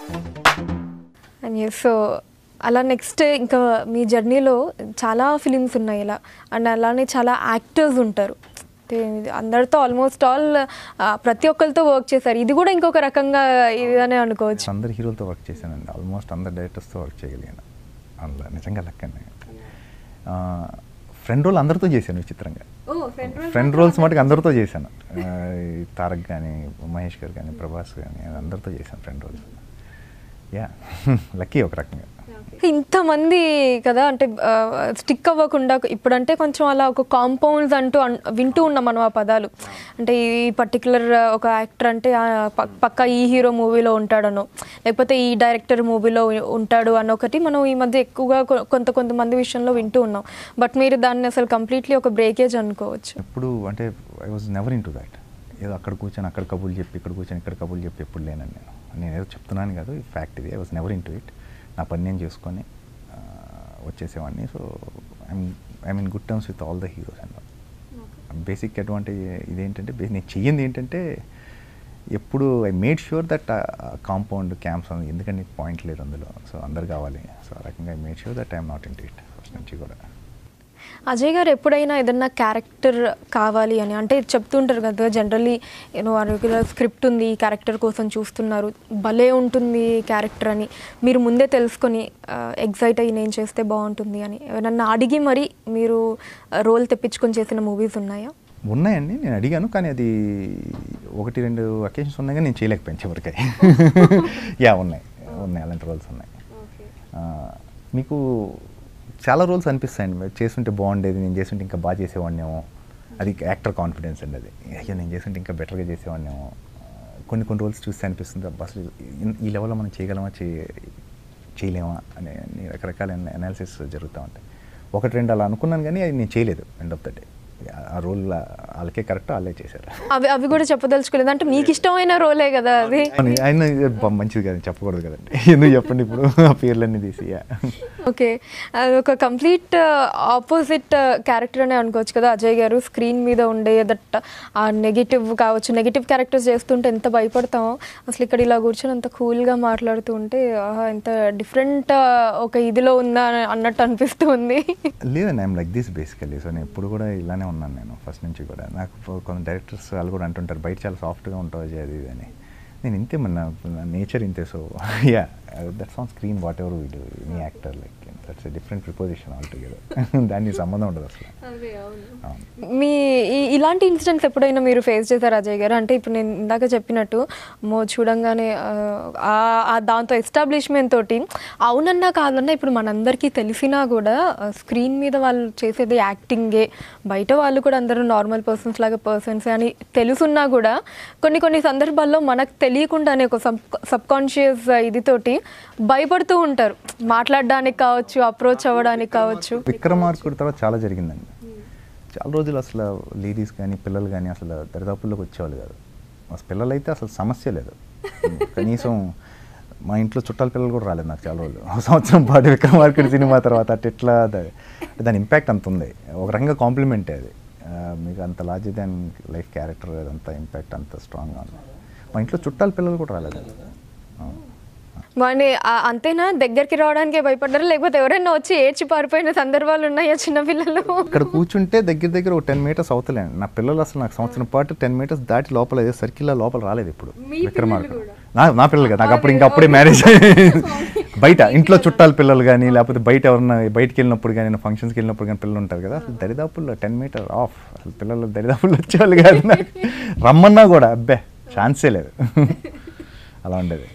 And so అలా next ఇంకా మీ జర్నీలో చాలా ఫిలిమ్స్ ఉన్నాయి ఇలా అండ్ అలానే చాలా యాక్టర్స్ ఉంటారు అంటే అందరితో ఆల్మోస్ట్ ఆల్ ప్రతి ఒక్కరితో వర్క్ చేశారు ఇది కూడా ఇంకొక రకంగా ఇదనే అనుకోవచ్చు అందరు హీరోలతో వర్క్ చేశానండి ఆల్మోస్ట్ అందరు డైరెక్టర్స్తో వర్క్ చేయగలిగాను అందులో నిజంగా లెక్కండి ఫ్రెండ్ రోల్ అందరితో చేశాను విచిత్రంగా ఫ్రెండ్ రోల్స్ మటుకు అందరితో చేశాను ఆ, ఈ తారక్ కానీ మహేష్ గారు కానీ ప్రభాస్ కానీ అందరితో చేశాను ఫ్రెండ్ రోల్స్ యా లక్కీ ఒక రకంగా ఇంతమంది కదా అంటే స్టిక్ అవ్వకుండా ఇప్పుడంటే కొంచెం అలా ఒక కాంపౌండ్స్ అంటూ అన్- వింటూ ఉన్నాం మనం ఆ పదాలు అంటే ఈ పర్టికులర్ ఒక యాక్టర్ అంటే ఆ ప- పక్క ఈ హీరో మూవీలో ఉంటాడనో లేకపోతే ఈ డైరెక్టర్ మూవీలో ఉంటాడు అనొకటి మనం ఈ మధ్య ఎక్కువగా కొ- కొంత కొంతమంది విషయంలో వింటూ ఉన్నాం బట్ మీరు దాన్ని అసలు కంప్లీట్లీ ఒక బ్రేకేజ్ అనుకోవచ్చు ఎప్పుడు అంటే I was never into that దాట్ ఏదో అక్కడ కూర్చొని అక్కడ కబుర్లు చెప్పి ఇక్కడ కూర్చొని ఇక్కడ కబుర్లు చెప్పి ఎప్పుడు లేనండి నేను నేను ఏదో చెప్తున్నాను కాదు ఈ ఫ్యాక్ట్ ఇది I was never into it ఇట్ నా పని నేను చేసుకొని ఆ, వచ్చేసేవాడిని so I'm I mean good terms with all the heroes and basic advantage ఇదేంటంటే బే- నేను చెయ్యింది ఏంటంటే ఎప్పుడు I made sure that compound camps ఎందుకంటే పాయింట్ లేదు అందులో సో అందరు కావాలి సో ఆ రకంగా I made sure that I'm not into it ఇట్ ఫస్ట్ నుంచి కూడా అజయ్ గారు ఎప్పుడైనా ఏదన్నా క్యారెక్టర్ కావాలి అని అంటే చెప్తుంటారు కదా జనరల్లీ యూనో రెగ్యులర్ స్క్రిప్ట్ ఉంది ఈ క్యారెక్టర్ కోసం చూస్తున్నారు భలే ఉంటుంది క్యారెక్టర్ అని మీరు ముందే తెలుసుకొని ఎగ్జైట్ అయ్యి నేను చేస్తే బాగుంటుంది అని ఎవరన్నా అడిగి మరి మీరు రోల్ తెప్పించుకొని చేసిన మూవీస్ ఉన్నాయా ఉన్నాయండి నేను అడిగాను కానీ అది ఒకటి రెండు అకేషన్స్ ఉన్నాయి కానీ నేను చేయలేకపోయాను చివరికి యా ఉన్నాయి ఉన్నాయి అలాంటి రోల్స్ ఉన్నాయి ఆ, మీకు చాలా రోల్స్ అనిపిస్తాయండి చేస్తుంటే బాగుండేది నేను చేస్తుంటే ఇంకా బాగా చేసేవాడినేమో అది యాక్టర్ కాన్ఫిడెన్స్ అండి అది అయ్యో నేను చేస్తుంటే ఇంకా బెటర్గా చేసేవాడినేమో ఆ, కొన్ని కొన్ని రోల్స్ చూస్తే అనిపిస్తుంది అబ్బా అసలు ఈ- ఈ లెవెల్లో మనం చేయగలమా చే చేయలేమా అనే అన్ని రకరకాల అనాలిసిస్ జరుగుతూ ఉంటాయి ఒకటి రెండు అలా అనుకున్నాను కానీ అది నేను చేయలేదు ఎండ్ ఆఫ్ ద డే ఆ రోల్ వాళ్ళకే కరెక్ట్ వాళ్ళే చేశారు అవి అవి కూడా చెప్పదలుచుకోలేదు అంటే మీకు ఇష్టమైన రోలే కదా అది అని ఆయన బ- మంచిది కదండి చెప్పకూడదు కదండి ఎందుకు చెప్పండి ఇప్పుడు ఆ పేర్లన్నీ తీసి యా. ఓకే అది ఒక కంప్లీట్ ఆపోజిట్ క్యారెక్టర్ అనే అనుకోవచ్చు కదా అజయ్ గారు స్క్రీన్ మీద ఉండే దట్ ఆ నెగిటివ్ కావచ్చు నెగిటివ్ క్యారెక్టర్స్ చేస్తుంటే ఎంత భయపడతామో అసలు ఇక్కడ ఇలా కూర్చొని అంత కూల్గా మాట్లాడుతూ ఉంటే ఆహా, ఎంత డిఫరెంట్ ఒక ఇదిలో ఉందా అని అన్నట్టు అనిపిస్తుంది లేదండి I'm like this basically so నేను ఎప్పుడు కూడా ఇలానే ఉన్నాను నేను ఫస్ట్ నుంచి కూడా నాకు కొంత డైరెక్టర్స్ వాళ్ళు కూడా అంటుంటారు బయట చాలా సాఫ్ట్గా ఉంటావు అజయ్ అది ఇది అని నేను ఇంతే మన నేచర్ ఇంతే so ya that's on screen whatever we do any actor like that's different preposition all together దానికి సంబంధం ఉండదు అసలు అవును. మీ ఈ- ఇలాంటి ఇన్సిడెంట్స్ ఎప్పుడైనా మీరు ఫేస్ చేశారు అజయ్ గారు అంటే ఇప్పుడు నేను ఇందాక చెప్పినట్టు మో చూడంగానే ఆ, ఆ- ఆ దాంతో ఎస్టాబ్లిష్మెంట్ తోటి అవునన్నా కాదన్నా ఇప్పుడు మనందరికీ తెలిసినా కూడా స్క్రీన్ మీద వాళ్ళు చేసేది యాక్టింగే బయట వాళ్ళు కూడా అందరూ నార్మల్ పర్సన్స్ లాగా పర్సన్స్ అని తెలుసున్నా కూడా కొన్ని కొన్ని సందర్భాల్లో మనకు తెలియకుండానే ఒక సబ్ సబ్ కాన్షియస్ ఇదితోటి భయపడుతూ ఉంటారు మాట్లాడడానికి కావచ్చు అప్రోచ్ అవ్వడానికి కావచ్చు విక్రమార్కుడు తర్వాత చాలా జరిగిందండి చాలా రోజులు అసలు లేడీస్ కానీ పిల్లలు కానీ అసలు దరిదాపుల్లోకి వచ్చేవాళ్ళు కాదు అసలు పిల్లలు అయితే అసలు సమస్య లేదు కనీసం మా ఇంట్లో చుట్టాల పిల్లలు కూడా రాలేదు నాకు చాలా రోజులు ఒక సంవత్సరం పాటు విక్రమార్కుడు సినిమా తర్వాత అట్ ఎట్లా దా- దాని ఇంపాక్ట్ అంత ఉంది ఒక రకంగా కాంప్లిమెంటే అది ఆ, మీకు అంత లార్జ్ దాన్ లైఫ్ క్యారెక్టర్ అదంతా ఇంపాక్ట్ అంత స్ట్రాంగ్గా ఉంది మా ఇంట్లో చుట్టాల పిల్లలు కూడా రాలేదు అవును. వాడిని ఆ- అంతేనా దగ్గరికి రావడానికే భయపడ్డారు లేకపోతే ఎవరైనా వచ్చి ఏడ్చి పారిపోయిన సందర్భాలు ఉన్నాయా చిన్నపిల్లలు ఇక్కడ కూర్చుంటే దగ్గర దగ్గర ఒక టెన్ మీటర్స్ అవుతలేండి నా పిల్లలు అసలు నాకు సంవత్సరం పాటు టెన్ మీటర్స్ దాటి లోపల ఏదో సర్కిల్ లోపల రాలేదు ఇప్పుడు విక్రమార్క నా నా పిల్లలు కదా నాకు అప్పుడు ఇంకా అప్పుడే మ్యారేజ్ బయట ఇంట్లో చుట్టాల పిల్లలు కానీ లేకపోతే బయట ఎవరన్నా బయటికి వెళ్ళినప్పుడు కానీ ఫంక్షన్స్కి వెళ్ళినప్పుడు కానీ పిల్లలు ఉంటారు కదా అసలు దరిదాపుల్లో టెన్ మీటర్ ఆఫ్ అసలు పిల్లలు దరిదాపుల్లో వచ్చేవాళ్ళు కాదు నాకు రమ్మన్నా కూడా అబ్బే ఛాన్సే లేదు అలా ఉండేది